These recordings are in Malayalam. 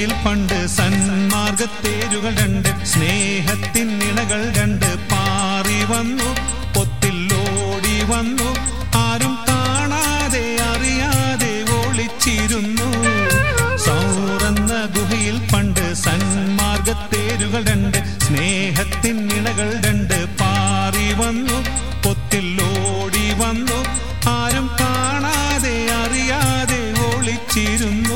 ഗുഹയിൽ പണ്ട് സന്മാർഗത്തേരുകൾ രണ്ട് സ്നേഹത്തിൻ ഇണകൾ രണ്ട് പാറി വന്നു പൊത്തില്ലോടി വന്നു ആരും കാണാതെ അറിയാതെ ഒളിച്ചിരുന്നു സൗറന്ന ഗുഹയിൽ പണ്ട് സന്മാർഗത്തേരുകൾ രണ്ട് സ്നേഹത്തിൻ ഇണകൾ രണ്ട് പാറി വന്നു പൊത്തില്ലോടി വന്നു ആരും കാണാതെ അറിയാതെ ഒളിച്ചിരുന്നു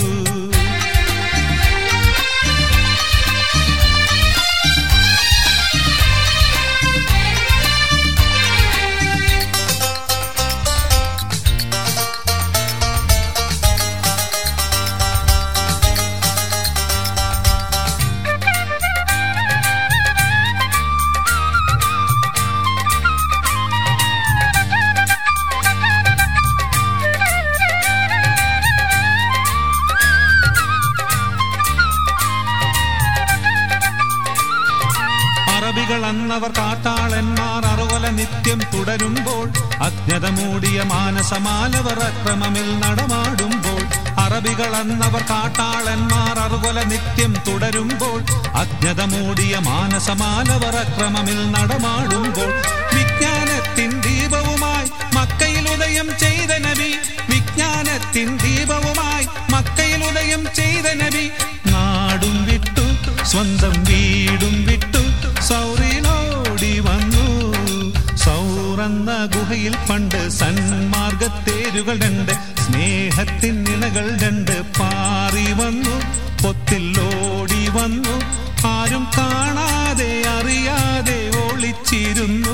അറബികൾ അന്നവർ കാട്ടാളന്മാർ അറുവല നിത്യം തുടരുമ്പോൾ അജ്ഞത മൂടിയ മാനസമാലവർ അക്രമമിൽ നടമാടുമ്പോൾ അറബികൾ അന്നവർ കാട്ടാളന്മാർ അറുവല നിത്യം തുടരുമ്പോൾ അജ്ഞത മൂടിയ മാനസമാലവർ അക്രമമിൽ നടമാടുമ്പോൾ വിജ്ഞാനത്തിൻ ദീപവുമായി മക്കയിൽ ഉദയം ചെയ്ത നബി വിജ്ഞാനത്തിൻ ദീപവുമായി മക്കയിൽ ഉദയം ചെയ്ത നബി നാടും വിട്ടു സ്വന്തം വീടും വിട്ടു സൗറിനോടി വന്നു സൗറന്ന ഗുഹയിൽ പണ്ട് സന്മാർഗത്തേരുകൾ രണ്ട് സ്നേഹത്തിൻ ഇണകൾ രണ്ട് പാറി വന്നു പൊത്തില്ലോടി വന്നു ആരും കാണാതെ അറിയാതെ ഒളിച്ചിരുന്നു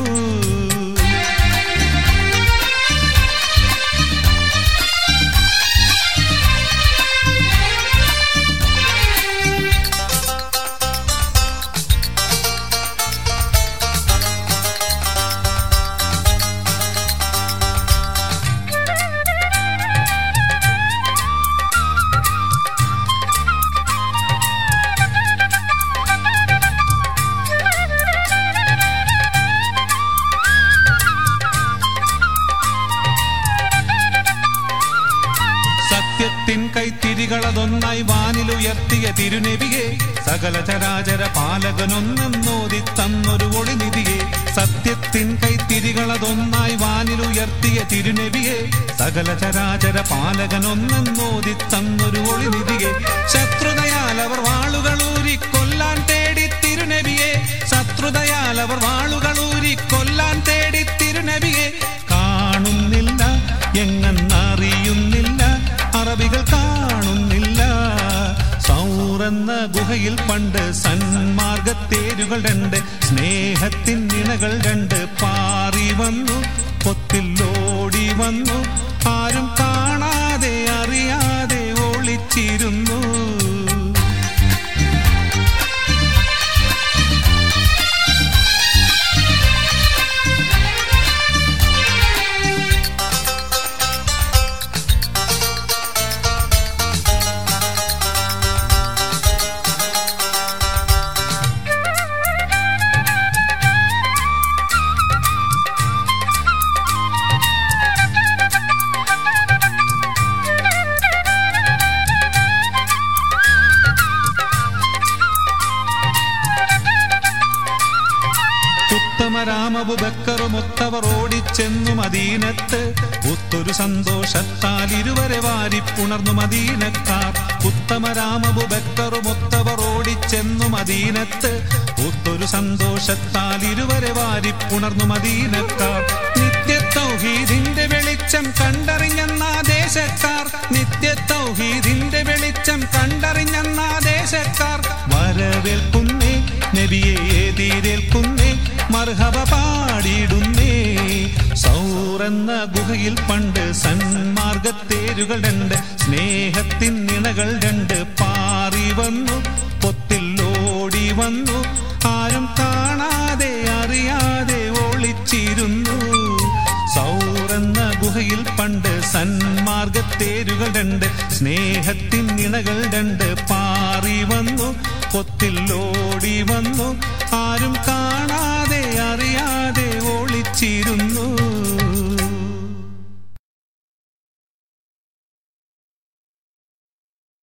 സത്യത്തിൻ കൈത്തിരികളതൊന്നായി വാനിലുയർത്തിയ തിരുനബിയെ സകല ചരാചര പാലകനൊന്നെന്നോതി തന്നൊരു ഒളിനിധിയെ സത്യത്തിൻ കൈത്തിരികളതൊന്നായി വാനിലുയർത്തിയ തിരുനബിയെ സകല ചരാചര പാലകനൊന്നെന്നോതി തന്നൊരു ഒളിനിധിയെ ശത്രുതയാൽ അവർ വാളുകളൂരി കൊല്ലാൻ തേടി തിരുനബിയെ ശത്രുതയാൽ അവർ വാളുകളൂരി കൊല്ലാൻ തേടി തിരുനബിയെ കാണുന്നില്ല എങ്ങെന്നറിയുന്നില്ല അറബികൾ കാണുന്നില്ല സൗറന്ന ഗുഹയിൽ പണ്ട് സന്മാർഗത്തേരുകൾ രണ്ട് സ്നേഹത്തിൻ ഇണകൾ രണ്ട് പാറി വന്നു പൊത്തില്ലോടി വന്നു ആരും കാണാതെ അറിയാതെ ഒളിച്ചിരുന്നു ഉത്തമരാമബുബക്കറുമൊത്തവർ ഓടിച്ചെന്നു മദീനത്ത് ഒത്തൊരു സന്തോഷത്താൽ ഇരുവരെ വാരിപ്പുണർന്നു മദീനക്കാർ ഉത്തമരാമബുബക്കറുമൊത്തവർ ഓടിച്ചെന്നു മദീനത്ത് ഒത്തൊരു സന്തോഷത്താൽ ഇരുവരെ വാരിപ്പുണർന്നു മദീനക്കാർ നിത്യ തൗഹീദിന്റെ വെളിച്ചം കണ്ടറിഞ്ഞെന്ന ദേശക്കാർ നിത്യ തൗഹീദിന്റെ വെളിച്ചം കണ്ടറിഞ്ഞെന്ന ദേശക്കാർ വരവേൽക്കുന്നേ നബിയെ എതിരേൽക്കുന്നേ മർഹബ പാടിയിടുന്നേ സൗറന്ന ഗുഹയിൽ പണ്ട് സന്മാർഗത്തേരുകൾ രണ്ട് സ്നേഹത്തിൻ ഇണകൾ രണ്ട് പാറി വന്നു പൊത്തില്ലോടി വന്നു ആരും കാണാതെ അറിയാതെ ഒളിച്ചിരുന്നു സൗറന്ന ഗുഹയിൽ പണ്ട് സന്മാർഗത്തേരുകൾ രണ്ട് സ്നേഹത്തിൻ ഇണകൾ രണ്ട് പാറി വന്നു പൊത്തില്ലോടി വന്നു ആരും